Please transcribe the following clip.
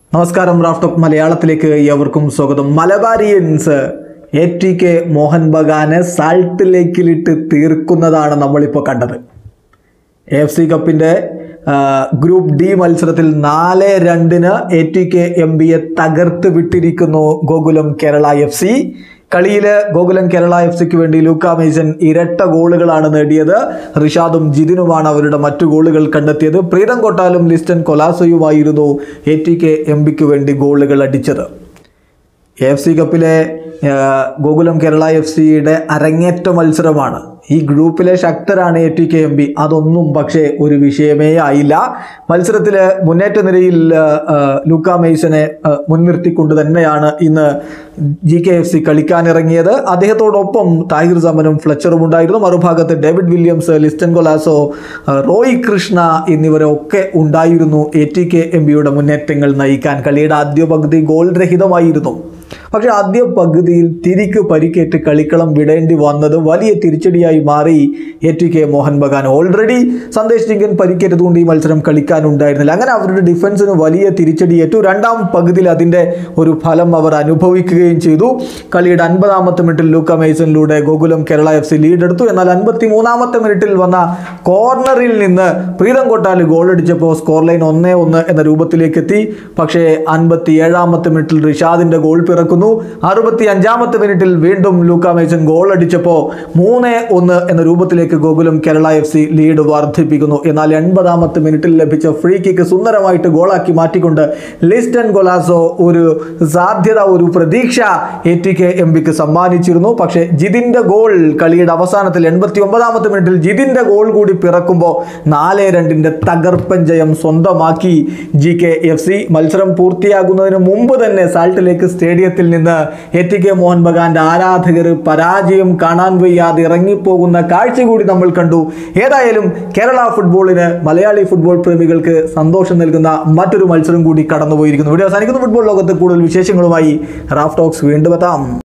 നമസ്കാരം റാഫ്റ്റോക്ക് മലയാളത്തിലേക്ക് ഏവർക്കും സ്വാഗതം മലബാരിയൻസ് എ ടി കെ മോഹൻ ബഗാനെ സാൾട്ട് ലേക്കിലിട്ട് തീർക്കുന്നതാണ് നമ്മളിപ്പോൾ കണ്ടത് എഫ് സി കപ്പിൻ്റെ ഗ്രൂപ്പ് ഡി മത്സരത്തിൽ നാല് രണ്ടിന് എ ടി കെ എം ബിയെ തകർത്ത് വിട്ടിരിക്കുന്നു ഗോകുലം കേരള എഫ് സി കളിയിൽ ഗോകുലം കേരള എഫ് സിക്ക് വേണ്ടി ലൂക്ക മേസൻ ഇരട്ട ഗോളുകളാണ് നേടിയത് റിഷാദും ജിതിനുമാണ് അവരുടെ മറ്റു ഗോളുകൾ കണ്ടെത്തിയത് പ്രീതം കൊട്ടാലും ലിസ്റ്റൻ കൊലാസയുമായിരുന്നു എ ടി കെ എം ബിക്ക് വേണ്ടി ഗോളുകൾ അടിച്ചത് എഫ് സി കപ്പിലെ ആ, ഗോകുലം കേരള എഫ് സിയുടെ അരങ്ങേറ്റ മത്സരമാണ് ഈ ഗ്രൂപ്പിലെ ശക്തരാണ് A T K M B അതൊന്നും പക്ഷേ ഒരു വിഷയമേ ആയില്ല മത്സരത്തിൽ മുന്നേറ്റ നിരയിൽ ആ, ആ, ലൂക്ക മെയ്സനെ ആ, മുൻനിർത്തിക്കൊണ്ട് തന്നെയാണ് ഇന്ന് ജി കെ എഫ് സി കളിക്കാനിറങ്ങിയത് അദ്ദേഹത്തോടൊപ്പം താഹിർ സമനും ഫ്ലച്ചറും ഉണ്ടായിരുന്നു മറുഭാഗത്ത് ഡേവിഡ് വില്യംസ് ലിസ്റ്റൻ കൊലാസോ ആ, റോയ് കൃഷ്ണ എന്നിവരൊക്കെ ഉണ്ടായിരുന്നു എ ടി കെ എം ബിയുടെ മുന്നേറ്റങ്ങൾ നയിക്കാൻ കളിയുടെ ആദ്യ പകുതി ഗോൾ രഹിതമായിരുന്നു പക്ഷേ ആദ്യ പകുതിയിൽ തിരിക്ക് പരിക്കേറ്റ് കളിക്കളം വിടേണ്ടി വന്നത് വലിയ തിരിച്ചടിയായി മാറി A T K Mohun Bagan already Sandesh Jhingan പരിക്കേറ്റതുകൊണ്ട് ഈ മത്സരം കളിക്കാനുണ്ടായിരുന്നില്ല അങ്ങനെ അവരുടെ ഡിഫൻസിന് വലിയ തിരിച്ചടിയേറ്റു രണ്ടാം പകുതിയിൽ അതിൻ്റെ ഒരു ഫലം അവർ അനുഭവിക്കുകയും ചെയ്തു കളിയുടെ അൻപതാമത്തെ മിനിറ്റിൽ ലൂക്ക മേസണിലൂടെ ഗോകുലം കേരള എഫ് സി ലീഡെടുത്തു എന്നാൽ അൻപത്തി മൂന്നാമത്തെ മിനിറ്റിൽ വന്ന കോർണറിൽ നിന്ന് പ്രീതം കൊട്ടാൽ ഗോൾ അടിച്ചപ്പോൾ സ്കോർ ലൈൻ ഒന്നേ ഒന്ന് എന്ന രൂപത്തിലേക്ക് എത്തി പക്ഷേ അൻപത്തി ഏഴാമത്തെ മിനിറ്റിൽ റിഷാദിന്റെ ഗോൾ പിറക്കുന്നു അറുപത്തി അഞ്ചാമത്തെ മിനിറ്റിൽ വീണ്ടും ലൂക്ക മേസൺ ഗോൾ അടിച്ചപ്പോൾ മൂന്ന് ഒന്ന് എന്ന രൂപത്തിലേക്ക് Gokulam Kerala F C lead വർദ്ധിപ്പിക്കുന്നു എന്നാൽ എൺപതാമത്തെ മിനിറ്റിൽ ലഭിച്ച ഫ്രീ കിക്ക് സുന്ദരമായിട്ട് ഗോളാക്കി മാറ്റിക്കൊണ്ട് ലിസ്റ്റൻ ഗൊലാസോ ഒരു സാധ്യത ഒരു പ്രതീക്ഷ എ ടി കെ എം ബിക്ക് സമ്മാനിച്ചിരുന്നു പക്ഷേ ജിതിന്റെ ഗോൾ കളിയുടെ അവസാനത്തിൽ എൺപത്തി ഒമ്പതാമത്തെ മിനിറ്റിൽ ജിതിന്റെ ഗോൾ കൂടി പിറക്കുമ്പോൾ നാല് രണ്ടിന്റെ തകർപ്പൻ ജയം സ്വന്തമാക്കി ജി കെ എഫ് സി മത്സരം പൂർത്തിയാകുന്നതിന് മുമ്പ് തന്നെ സാൾട്ടിലേക്ക് സ്റ്റേഡിയത്തിൽ നിന്ന് എ ടി കെ മോഹൻ ബഗാന്റെ ആരാധകർ പരാജയം കാണാൻ വയ്യാതെ ഇറങ്ങിപ്പോകുന്ന കാഴ്ച കൂടി നമ്മൾ കണ്ടു ഏതായാലും കേരള ഫുട്ബോളിന് മലയാളി ഫുട്ബോൾ പ്രേമികൾക്ക് സന്തോഷം നൽകുന്ന മറ്റൊരു മത്സരം കൂടി കടന്നുപോയിരിക്കുന്നു വീഡിയോ അവസാനിക്കുന്ന ഫുട്ബോൾ ലോകത്ത് കൂടുതൽ വിശേഷങ്ങളുമായി റാഫ് ടോക്സ് വീണ്ടും എത്താം